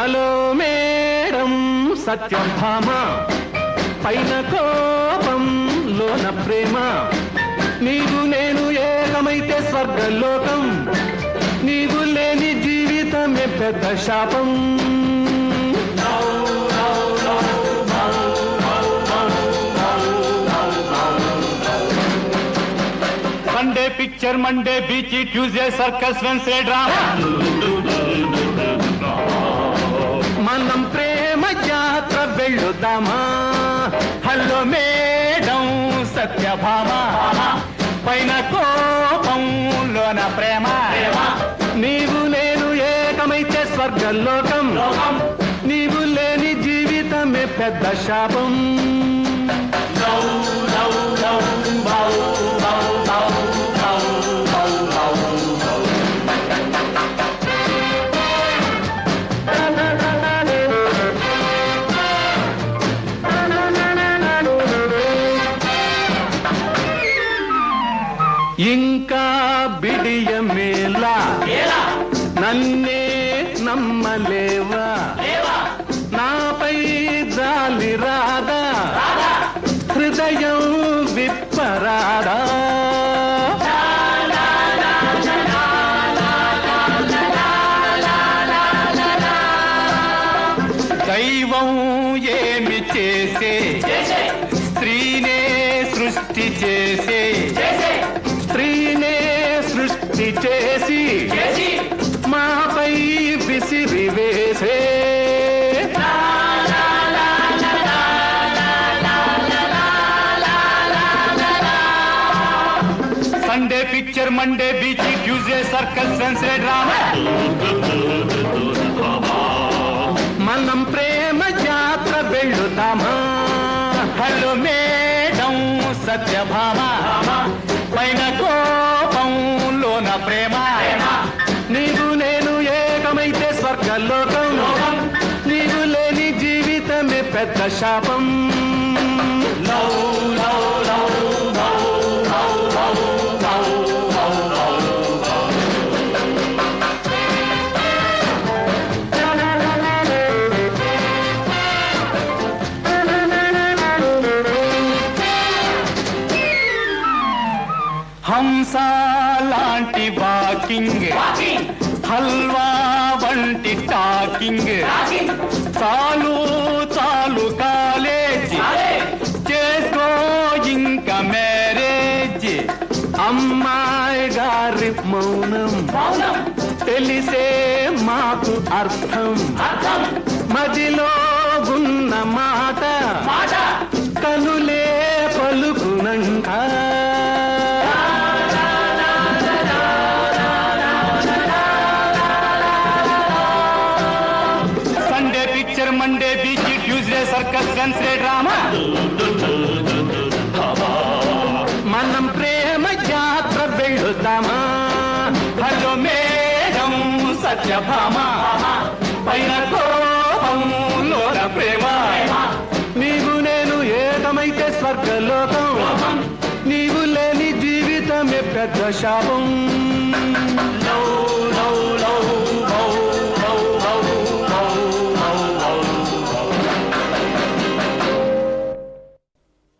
hello madam Satyabhama పైన కోపం లోన ప్రేమ నీవు నేను ఏకమైతే స్వర్గలోకం నీవు లేని జీవితమే పెద్ద శాపం Sunday picture Monday beach Tuesday circus Wednesday drama మనం ప్రేమ యాత్ర వెళ్ళుదామా హలో మేడం సత్యభామ పైన కోపం లోన ప్రేమ నీవు నేను ఏకమైతే స్వర్గలోకం నీవు లేని జీవితమే పెద్ద శాపం ఇంకా బిడియమేలా నన్నే నమ్మలేవా నాపై జాలి రాదా హృదయం విప్పరాదా దైవం ఏమి చేసే స్త్రీనే సృష్టి చేసే స్త్రీనే సృష్టి చేసి మాపై విసిరి వేసే Sunday picture Monday beach Tuesday circus Wednesday drama మనం ప్రేమ యాత్ర వెళ్ళుదామా హలో మేడం సత్యభామ పైన కోపం లోన ప్రేమ నీవు నేను ఏకమైతే స్వర్గలోకం నీవు లేని జీవితమే పెద్ద శాపం హంస లాంటి వాకింగ్ హల్వా వంటి టాకింగ్ చాలు చాలు కాలేజ్ చేసుకో ఇంకా మ్యారేజ్ అమ్మాయి గారి మౌనం తెలిసే మాకు అర్థం మదిలో ఉన్న మాట కనులే పలుకునంట Sunday picture Monday beach Tuesday circus Wednesday drama మనం ప్రేమ యాత్ర వెళ్ళుదామా హలో మేడం సత్యభామ పైన కోపం లోన ప్రేమ నీవు నేను ఏకమైతే స్వర్గలోకం నీవు లేని జీవితమే పెద్ద శాపం